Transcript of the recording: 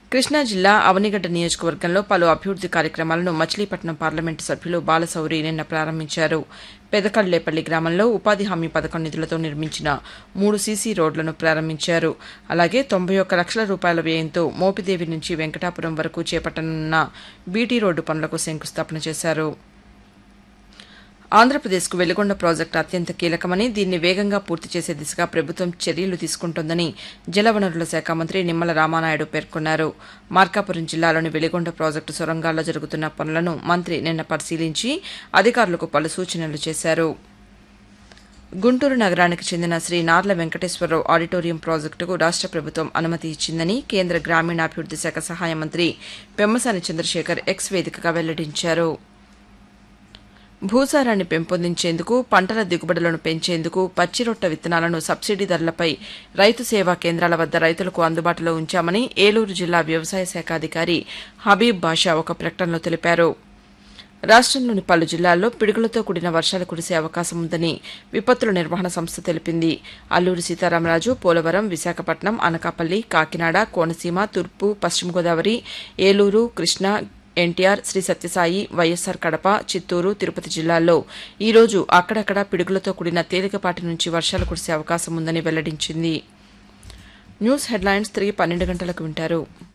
కృష్ణా జిల్లా అవనిగడ్డ నియోజకవర్గంలో పలు అభివృద్ది కార్యక్రమాలను మచిలీపట్నం పార్లమెంటు సభ్యులు బాలశౌరి నిన్న ప్రారంభించారు పెదకళ్లేపల్లి గ్రామంలో ఉపాధి హామీ పథకం నిధులతో నిర్మించిన మూడు సీసీ రోడ్లను ప్రారంభించారు అలాగే తొంభై ఒక్క లక్షల రూపాయల వ్యయంతో మోపిదేవి నుంచి వెంకటాపురం వరకు చేపట్టనున్న బీటీ రోడ్డు పనులకు శంకుస్థాపన చేశారు ఆంధ్రప్రదేశ్కు వెలుగొండ ప్రాజెక్టు అత్యంత కీలకమని దీన్ని వేగంగా పూర్తి చేసే దిశగా ప్రభుత్వం చర్యలు తీసుకుంటోందని జలవనరుల శాఖ మంత్రి నిమ్మల రామానాయుడు పేర్కొన్నారు మార్కాపురం జిల్లాలోని వెలిగొండ ప్రాజెక్టు సొరంగాల్లో జరుగుతున్న పనులను మంత్రి నిన్న పరిశీలించి అధికారులకు పలు సూచనలు చేశారు గుంటూరు నగరానికి చెందిన శ్రీ నార్ల వెంకటేశ్వరరావు ఆడిటోరియం ప్రాజెక్టుకు రాష్ట ప్రభుత్వం అనుమతి ఇచ్చిందని కేంద్ర గ్రామీణాభివృద్ది శాఖ సహాయ మంత్రి పెమ్మసాని చంద్రశేఖర్ ఎక్స్ వేదికగా వెల్లడించారు భూసారాన్ని పెంపొందించేందుకు పంటల దిగుబడులను పెంచేందుకు పచ్చిరొట్ట విత్తనాలను సబ్సిడీ ధరలపై రైతు సేవా కేంద్రాల వద్ద రైతులకు అందుబాటులో ఉంచామని ఏలూరు జిల్లా వ్యవసాయ శాఖ అధికారి హబీబ్ బాషా ఒక ప్రకటనలో తెలిపారు రాష్టంలోని పలు జిల్లాల్లో పిడుగులతో కూడిన వర్షాలు కురిసే అవకాశం ఉందని విపత్తుల నిర్వహణ సంస్థ తెలిపింది అల్లూరి సీతారామరాజు పోలవరం విశాఖపట్నం అనకాపల్లి కాకినాడ కోనసీమ తూర్పు పశ్చిమ గోదావరి ఏలూరు కృష్ణా ఎన్టీఆర్ శ్రీ సత్యసాయి వైఎస్సార్ కడప చిత్తూరు తిరుపతి జిల్లాల్లో ఈ రోజు అక్కడక్కడ పిడుగులతో కూడిన తేలికపాటి నుంచి వర్షాలు కురిసే అవకాశం ఉందని వెల్లడించింది న్యూస్ హెడ్లైన్స్ తిరిగి పన్నెండు గంటలకు వింటారు